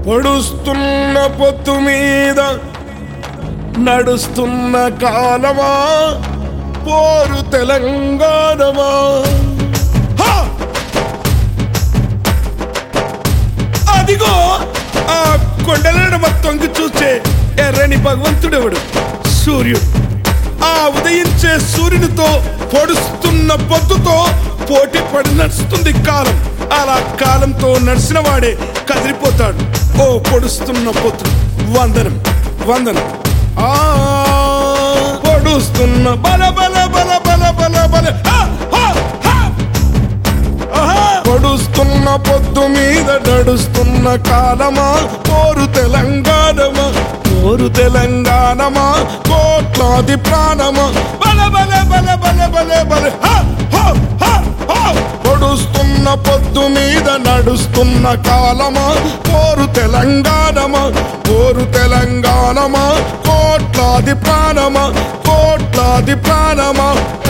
పొడుస్తున్న పొత్తు మీద నడుస్తున్న కాలమా పోరు తెలంగాణమా హా! అదిగో ఆ కొండలను మొత్తంకి చూసే ఎర్రని భగవంతుడెవడు సూర్యుడు ఆ ఉదయించే సూర్యునితో పొడుస్తున్న పొద్దుతో పోటీ పడి నడుస్తుంది కాలం అలా కాలంతో నడిచిన వాడే కదిలిపోతాడు ఓ పొడుస్తున్న పొద్దు వందనం వందనం ఆ పొడుస్తున్న బల బల బల బల బల బల హా! హా! హా! ఆహా! పొడుస్తున్న పొద్దు మీద నడుస్తున్న కాలమా కోరు తెలంగాణమా కోరు తెలంగాణమా కోట్లాది ప్రాణమా బల బల బల బల బల బల హా! హా! హా! హా! పొడుస్తున్న పొద్దు మీద నడుస్తున్న కాలమా కోరు తెలంగాణమా కోరు తెలంగాణమా కోట్లాది ప్రాణమా కోట్లాది ప్రాణమా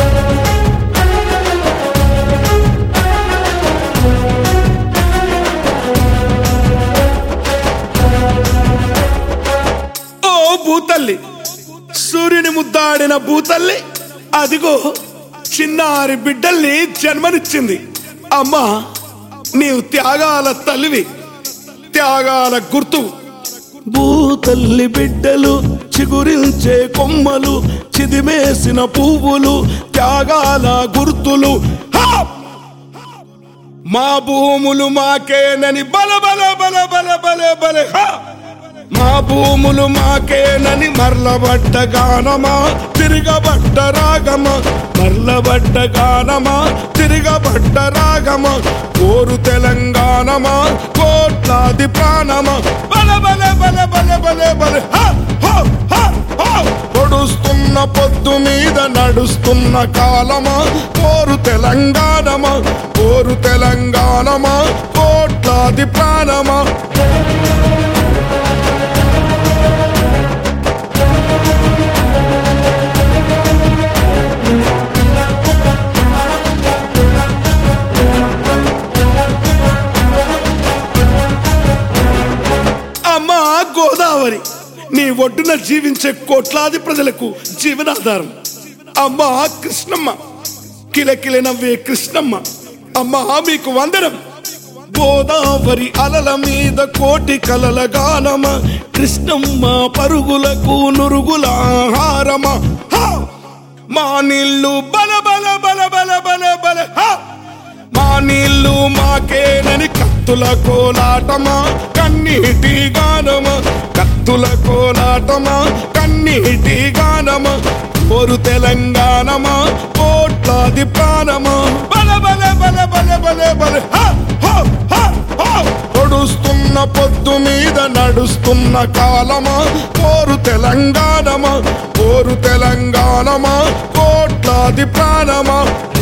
ఓ భూతల్లి సూర్యుని ముద్దాడిన భూతల్లి అదిగో చిన్నారి బిడ్డల్ని జన్మనిచ్చింది అమ్మా నీవు త్యాగాల తల్లివి త్యాగాల గుర్తు భూతల్లి బిడ్డలు చిగురించే కొమ్మలు చిదిమేసిన పువ్వులు త్యాగాల గుర్తులు హా! మా భూములు మాకేనని బల బల బల బల బల బల హా! మా భూములు మాకేనని మర్లబడ్డ గానమా తిరగబడ్డ రాగమా మర్లబడ్డ గానమా తిరగబడ్డ రాగమా కోరు తెలంగాణమా కోట్లాది ప్రాణమా బల బల బల బల బల బల హా! హా! హా! హా! పొడుస్తున్న పొద్దు మీద నడుస్తున్న కాలమా కోరు తెలంగాణమా కోరు తెలంగాణమా కోట్లాది ప్రాణమా అమ్మా గోదావరి నీ ఒడ్డున జీవించే కోట్లాది ప్రజలకు జీవనాధారం అమ్మా కృష్ణమ్మ కిలకిల నవ్వే కృష్ణమ్మ అమ్మా మీకు వందనం గోదావరి అలల మీద కోటి కలల గానమ కృష్ణమ్మ పరుగులకు నురుగుల ఆహారమ హా! మా నీళ్ళు బల బల బల బల బల బల హా! మా నీళ్ళు మాకేనని కత్తుల కోలాటమా కన్నీటి గానమా కత్తుల కోలాటమా కన్నీటి గానమా కోరు తెలంగాణమా కోట్లాది ప్రాణమా బల బల బల బల బల బల హా! హా! హా! హా! పొడుస్తున్న పొద్దు మీద నడుస్తున్న కాలమా కోరు తెలంగాణమా కోరు తెలంగాణమా కోట్లాది ప్రాణమా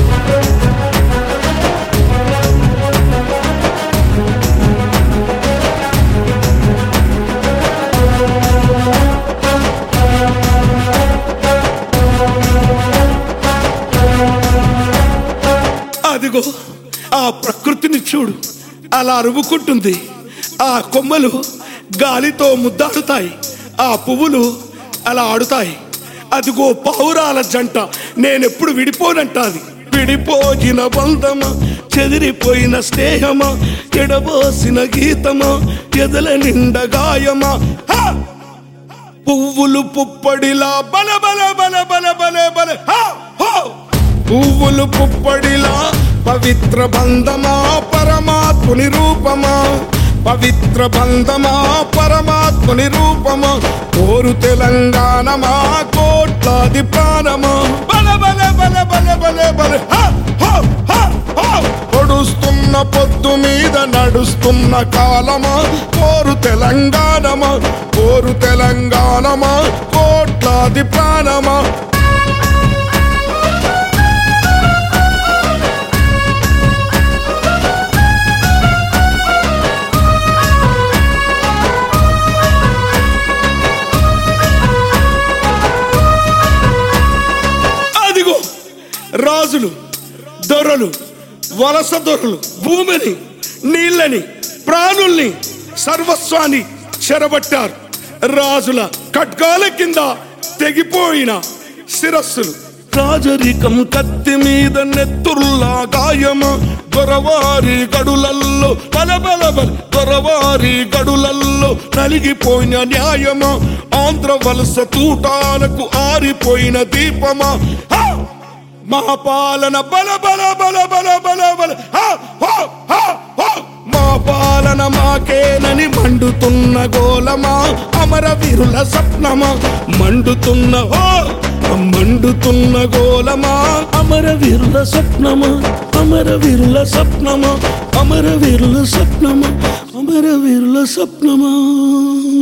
అదిగో ఆ ప్రకృతిని చూడు అలా అరుముకుంటుంది ఆ కొమ్మలు గాలితో ముద్దాడుతాయి ఆ పువ్వులు అలా ఆడుతాయి అదిగో పావురాల జంట నేనెప్పుడు విడిపోనంటాది విడిపోయిన బంధమా చెదిరిపోయిన స్నేహమా ఎడబోసిన గీతమా ఎదల నిండ గాయమా హా! పువ్వులు పుప్పడిలా బల బల బల బల బల బల హా! హో! పువ్వులు పుప్పడిలా పవిత్ర బంధమా పరమాత్ముని రూపమా పవిత్ర బంధమా పరమాత్ముని రూపమా కోరు తెలంగాణమా కోట్లాది ప్రాణమా బల బల బల బల బల బల హా! హో! హా! హో! పొడుస్తున్న పొద్దు మీద నడుస్తున్న కాలమా కోరు తెలంగాణమా కోరు తెలంగాణమా కోట్లాది ప్రాణమా అదిగో రాజులు దొరలు వలస దొరలు భూమిని నీళ్ళని ప్రాణుల్ని సర్వస్వాన్ని చెరబట్టారు రాజుల ఖడ్గాల కింద తెగిపోయిన శిరస్సులు రాజరికం కత్తి మీద నెత్తుర్లా గాయమ దొరవారి గడులల్లో బలబల బల దొరవారి గడులల్లో నలిగిపోయిన న్యాయమా ఆంధ్ర వలస తూటాలకు ఆరిపోయిన దీపమా హా! మా పాలన బల బల బల బల బల బల హా! హా! హా! హా! మా పాలన మాకేనని మండుతున్న గోలమా అమరవీరుల స్వప్నమా మండుతున్న హో మండుతున్న గోలమా అమరవీరుల స్వప్నమా అమరవీరుల స్వప్నమా అమరవీరుల స్వప్నమా అమరవీరుల స్వప్నమా